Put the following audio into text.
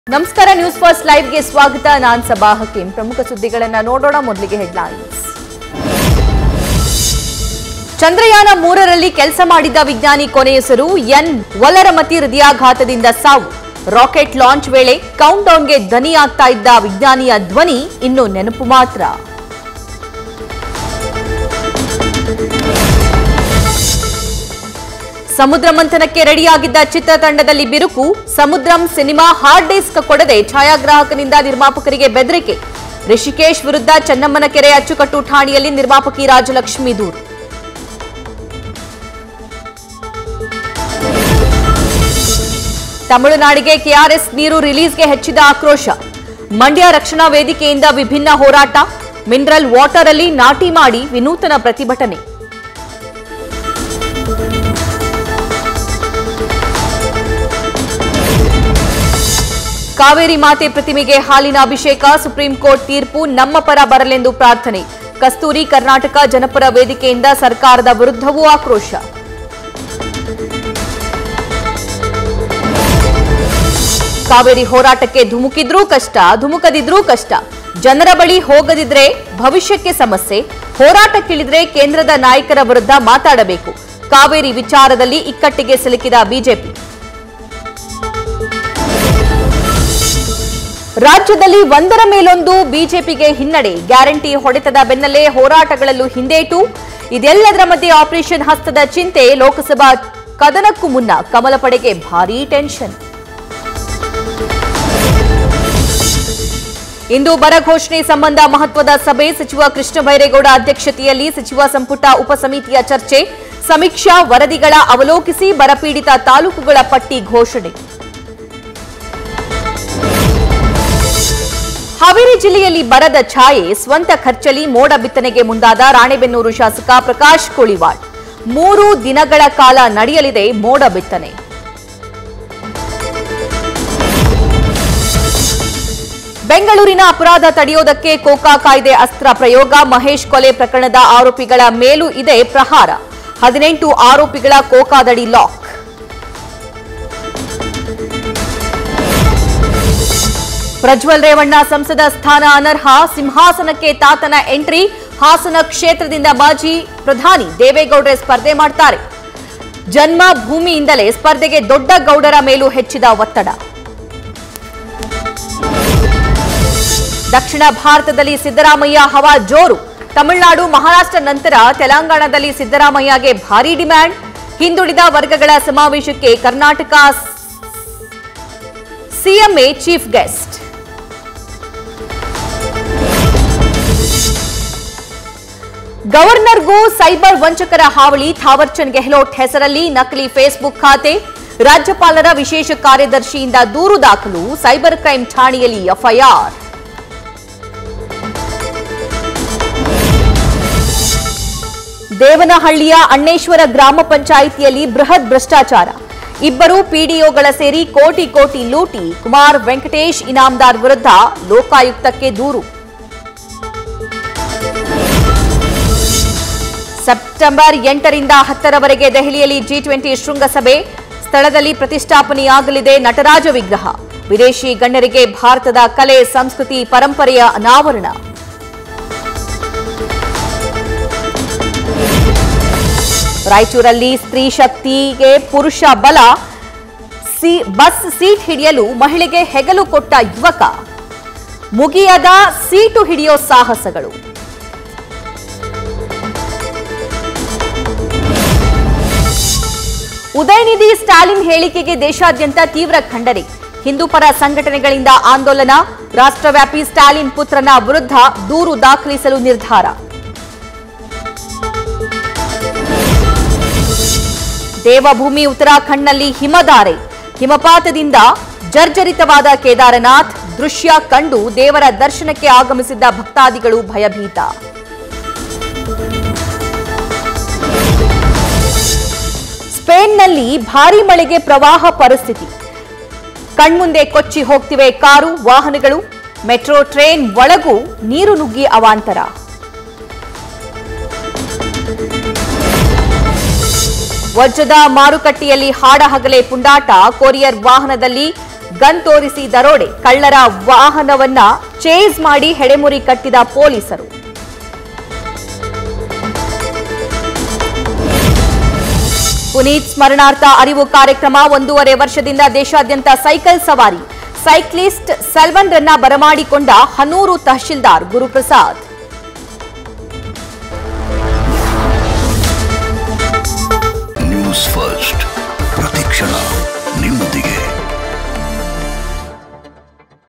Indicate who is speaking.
Speaker 1: ನಮಸ್ಕಾರ news first ಲೈವ್ಗೆ ಸ್ವಾಗತ ನಾನ್ ಸಬಾ ಹಕೀಂ ಪ್ರಮುಖ ಸುದ್ದಿಗಳನ್ನ ನೋಡೋಣ ಮೊದಲಿಗೆ ಹೆಡ್ಲೈನ್ಸ್ ಚಂದ್ರಯಾನ ಮೂರರಲ್ಲಿ ಕೆಲಸ ಮಾಡಿದ್ದ ವಿಜ್ಞಾನಿ ಕೊನೆಯಸರು ಎನ್ ವಲರಮತಿ ಹೃದಯಾಘಾತದಿಂದ ಸಾವು ರಾಕೆಟ್ ಲಾಂಚ್ ವೇಳೆ ಕೌಂಟ್ ಡೌನ್ಗೆ ಧ್ವನಿಯಾಗ್ತಾ ಇದ್ದ ವಿಜ್ಞಾನಿಯ ಧ್ವನಿ ಇನ್ನು ನೆನಪು ಮಾತ್ರ ಸಮುದ್ರ ಮಂಥನಕ್ಕೆ ರೆಡಿಯಾಗಿದ್ದ ಚಿತ್ರತಂಡದಲ್ಲಿ ಬಿರುಕು ಸಮುದ್ರಂ ಸಿನಿಮಾ ಹಾರ್ಡ್ ಡಿಸ್ಕ್ ಕೊಡದೆ ಛಾಯಾಗ್ರಾಹಕನಿಂದ ನಿರ್ಮಾಪಕರಿಗೆ ಬೆದರಿಕೆ ರಿಷಿಕೇಶ್ ವಿರುದ್ಧ ಚೆನ್ನಮ್ಮನ ಕೆರೆ ಅಚ್ಚುಕಟ್ಟು ಠಾಣೆಯಲ್ಲಿ ನಿರ್ಮಾಪಕಿ ರಾಜಲಕ್ಷ್ಮಿ ದೂರು ತಮಿಳುನಾಡಿಗೆ ಕೆಆರ್ಎಸ್ ನೀರು ರಿಲೀಸ್ಗೆ ಹೆಚ್ಚಿದ ಆಕ್ರೋಶ ಮಂಡ್ಯ ರಕ್ಷಣಾ ವೇದಿಕೆಯಿಂದ ವಿಭಿನ್ನ ಹೋರಾಟ ಮಿನರಲ್ ವಾಟರ್ ಅಲ್ಲಿ ನಾಟಿ ಮಾಡಿ ವಿನೂತನ ಪ್ರತಿಭಟನೆ ಕಾವೇರಿ ಮಾತೆ ಪ್ರತಿಮೆಗೆ ಹಾಲಿನ ಅಭಿಷೇಕ ಸುಪ್ರೀಂ ಕೋರ್ಟ್ ತೀರ್ಪು ನಮ್ಮ ಪರ ಬರಲೆಂದು ಪ್ರಾರ್ಥನೆ ಕಸ್ತೂರಿ ಕರ್ನಾಟಕ ಜನಪರ ವೇದಿಕೆಯಿಂದ ಸರ್ಕಾರದ ವಿರುದ್ಧವೂ ಆಕ್ರೋಶ ಕಾವೇರಿ ಹೋರಾಟಕ್ಕೆ ಧುಮುಕಿದ್ರೂ ಕಷ್ಟ ಧುಮುಕದಿದ್ರೂ ಕಷ್ಟ ಜನರ ಬಳಿ ಹೋಗದಿದ್ರೆ ಭವಿಷ್ಯಕ್ಕೆ ಸಮಸ್ಯೆ ಹೋರಾಟಕ್ಕಿಳಿದ್ರೆ ಕೇಂದ್ರದ ನಾಯಕರ ವಿರುದ್ಧ ಮಾತಾಡಬೇಕು ಕಾವೇರಿ ವಿಚಾರದಲ್ಲಿ ಇಕ್ಕಟ್ಟಿಗೆ ಸಿಲುಕಿದ ಬಿಜೆಪಿ ರಾಜ್ಯದಲ್ಲಿ ಒಂದರ ಮೇಲೊಂದು ಬಿಜೆಪಿಗೆ ಹಿನ್ನಡೆ ಗ್ಯಾರಂಟಿ ಹೊಡೆತದ ಬೆನ್ನಲ್ಲೇ ಹೋರಾಟಗಳಲ್ಲೂ ಹಿಂದೇಟು ಇದೆಲ್ಲದರ ಮಧ್ಯೆ ಆಪರೇಷನ್ ಹಸ್ತದ ಚಿಂತೆ ಲೋಕಸಭಾ ಕದನಕ್ಕೂ ಮುನ್ನ ಕಮಲ ಪಡೆಗೆ ಭಾರೀ ಟೆನ್ಷನ್ ಇಂದು ಬರ ಘೋಷಣೆ ಸಂಬಂಧ ಮಹತ್ವದ ಸಭೆ ಸಚಿವ ಕೃಷ್ಣ ಬೈರೇಗೌಡ ಅಧ್ಯಕ್ಷತೆಯಲ್ಲಿ ಸಚಿವ ಸಂಪುಟ ಉಪಸಮಿತಿಯ ಚರ್ಚೆ ಸಮೀಕ್ಷಾ ವರದಿಗಳ ಅವಲೋಕಿಸಿ ಬರಪೀಡಿತ ತಾಲೂಕುಗಳ ಪಟ್ಟಿ ಘೋಷಣೆ ಹಾವೇರಿ ಜಿಲ್ಲೆಯಲ್ಲಿ ಬರದ ಛಾಯೆ ಸ್ವಂತ ಖರ್ಚಲ್ಲಿ ಮೋಡ ಬಿತ್ತನೆಗೆ ಮುಂದಾದ ರಾಣೆಬೆನ್ನೂರು ಶಾಸಕ ಪ್ರಕಾಶ್ ಕೋಳಿವಾಡ್ ಮೂರು ದಿನಗಳ ಕಾಲ ನಡೆಯಲಿದೆ ಮೋಡ ಬಿತ್ತನೆ ಬೆಂಗಳೂರಿನ ಅಪರಾಧ ತಡೆಯೋದಕ್ಕೆ ಕೋಕಾ ಕಾಯ್ದೆ ಅಸ್ತ್ರ ಪ್ರಯೋಗ ಮಹೇಶ್ ಕೊಲೆ ಪ್ರಕರಣದ ಆರೋಪಿಗಳ ಮೇಲೂ ಇದೆ ಪ್ರಹಾರ ಹದಿನೆಂಟು ಆರೋಪಿಗಳ ಕೋಕಾದಡಿ ಲಾಕ್ ಪ್ರಜ್ವಲ್ ರೇವಣ್ಣ ಸಂಸದ ಸ್ಥಾನ ಅನರ್ಹ ಸಿಂಹಾಸನಕ್ಕೆ ತಾತನ ಎಂಟ್ರಿ ಹಾಸನ ಕ್ಷೇತ್ರದಿಂದ ಮಾಜಿ ಪ್ರಧಾನಿ ದೇವೇಗೌಡರೇ ಸ್ಪರ್ಧೆ ಮಾಡ್ತಾರೆ ಜನ್ಮ ಭೂಮಿಯಿಂದಲೇ ಸ್ಪರ್ಧೆಗೆ ದೊಡ್ಡ ಗೌಡರ ಮೇಲೂ ಹೆಚ್ಚಿದ ಒತ್ತಡ ದಕ್ಷಿಣ ಭಾರತದಲ್ಲಿ ಸಿದ್ದರಾಮಯ್ಯ ಹವಾ ಜೋರು ತಮಿಳುನಾಡು ಮಹಾರಾಷ್ಟ್ರ ನಂತರ ತೆಲಂಗಾಣದಲ್ಲಿ ಸಿದ್ದರಾಮಯ್ಯಗೆ ಭಾರೀ ಡಿಮ್ಯಾಂಡ್ ಹಿಂದುಳಿದ ವರ್ಗಗಳ ಸಮಾವೇಶಕ್ಕೆ ಕರ್ನಾಟಕ ಸಿಎಂಎ ಚೀಫ್ ಗೆಸ್ಟ್ ಗವರ್ನರ್ಗೂ ಸೈಬರ್ ವಂಚಕರ ಹಾವಳಿ ಥಾವರ್ಚಂದ್ ಗೆಹ್ಲೋಟ್ ಹೆಸರಲ್ಲಿ ನಕಲಿ ಫೇಸ್ಬುಕ್ ಖಾತೆ ರಾಜ್ಯಪಾಲರ ವಿಶೇಷ ಕಾರ್ಯದರ್ಶಿಯಿಂದ ದೂರು ದಾಖಲು ಸೈಬರ್ ಕ್ರೈಂ ಠಾಣೆಯಲ್ಲಿ ಎಫ್ಐಆರ್ ದೇವನಹಳ್ಳಿಯ ಅಣ್ಣೇಶ್ವರ ಗ್ರಾಮ ಪಂಚಾಯಿತಿಯಲ್ಲಿ ಬೃಹತ್ ಭ್ರಷ್ಟಾಚಾರ ಇಬ್ಬರು ಪಿಡಿಒಗಳ ಸೇರಿ ಕೋಟಿ ಕೋಟಿ ಲೂಟಿ ಕುಮಾರ್ ವೆಂಕಟೇಶ್ ಇನಾಮ್ದಾರ್ ವಿರುದ್ಧ ಲೋಕಾಯುಕ್ತಕ್ಕೆ ದೂರು ಸೆಪ್ಟೆಂಬರ್ ಎಂಟರಿಂದ ಹತ್ತರವರೆಗೆ ದೆಹಲಿಯಲ್ಲಿ ಜಿ ಟ್ವೆಂಟಿ ಶೃಂಗಸಭೆ ಸ್ಥಳದಲ್ಲಿ ಪ್ರತಿಷ್ಠಾಪನೆಯಾಗಲಿದೆ ನಟರಾಜ ವಿಗ್ರಹ ವಿದೇಶಿ ಗಣ್ಯರಿಗೆ ಭಾರತದ ಕಲೆ ಸಂಸ್ಕೃತಿ ಪರಂಪರೆಯ ಅನಾವರಣ ರಾಯಚೂರಲ್ಲಿ ಸ್ತ್ರೀ ಶಕ್ತಿಗೆ ಪುರುಷ ಬಲ ಸಿ ಬಸ್ ಸೀಟ್ ಹಿಡಿಯಲು ಮಹಿಳೆಗೆ ಹೆಗಲು ಕೊಟ್ಟ ಯುವಕ ಮುಗಿಯದ ಸೀಟು ಹಿಡಿಯೋ ಸಾಹಸಗಳು ಉದಯನಿಧಿ ಸ್ಟಾಲಿನ್ ಹೇಳಿಕೆಗೆ ದೇಶಾದ್ಯಂತ ತೀವ್ರ ಖಂಡನೆ ಹಿಂದೂಪರ ಸಂಘಟನೆಗಳಿಂದ ಆಂದೋಲನ ರಾಷ್ಟ್ರವ್ಯಾಪಿ ಸ್ಟಾಲಿನ್ ಪುತ್ರನ ವಿರುದ್ಧ ದೂರು ದಾಖಲಿಸಲು ನಿರ್ಧಾರ ದೇವಭೂಮಿ ಉತ್ತರಾಖಂಡ್ನಲ್ಲಿ ಹಿಮಧಾರೆ ಹಿಮಪಾತದಿಂದ ಜರ್ಜರಿತವಾದ ಕೇದಾರನಾಥ್ ದೃಶ್ಯ ಕಂಡು ದೇವರ ದರ್ಶನಕ್ಕೆ ಆಗಮಿಸಿದ್ದ ಭಕ್ತಾದಿಗಳು ಭಯಭೀತ ಸ್ಪೇನ್ನಲ್ಲಿ ಭಾರೀ ಮಳೆಗೆ ಪ್ರವಾಹ ಪರಿಸ್ಥಿತಿ ಕಣ್ಮುಂದೆ ಕೊಚ್ಚಿ ಹೋಗ್ತಿವೆ ಕಾರು ವಾಹನಗಳು ಮೆಟ್ರೋ ಟ್ರೈನ್ ಒಳಗೂ ನೀರು ನುಗ್ಗಿ ಅವಾಂತರ ವಜ್ರದ ಮಾರುಕಟ್ಟೆಯಲ್ಲಿ ಹಾಡಹಗಲೇ ಪುಂಡಾಟ ಕೊರಿಯರ್ ವಾಹನದಲ್ಲಿ ಗನ್ ತೋರಿಸಿ ದರೋಡೆ ಕಳ್ಳರ ವಾಹನವನ್ನ ಚೇಸ್ ಮಾಡಿ ಹೆಡೆಮುರಿ ಕಟ್ಟಿದ ಪೊಲೀಸರು ಪುನೀತ್ ಸ್ಮರಣಾರ್ಥ ಅರಿವು ಕಾರ್ಯಕ್ರಮ ಒಂದೂವರೆ ವರ್ಷದಿಂದ ದೇಶಾದ್ಯಂತ ಸೈಕಲ್ ಸವಾರಿ ಸೈಕ್ಲಿಸ್ಟ್ ಸೆಲ್ವನ್ ರನ್ನ ಬರಮಾಡಿಕೊಂಡ ಹನೂರು ತಹಶೀಲ್ದಾರ್ ಗುರುಪ್ರಸಾದ್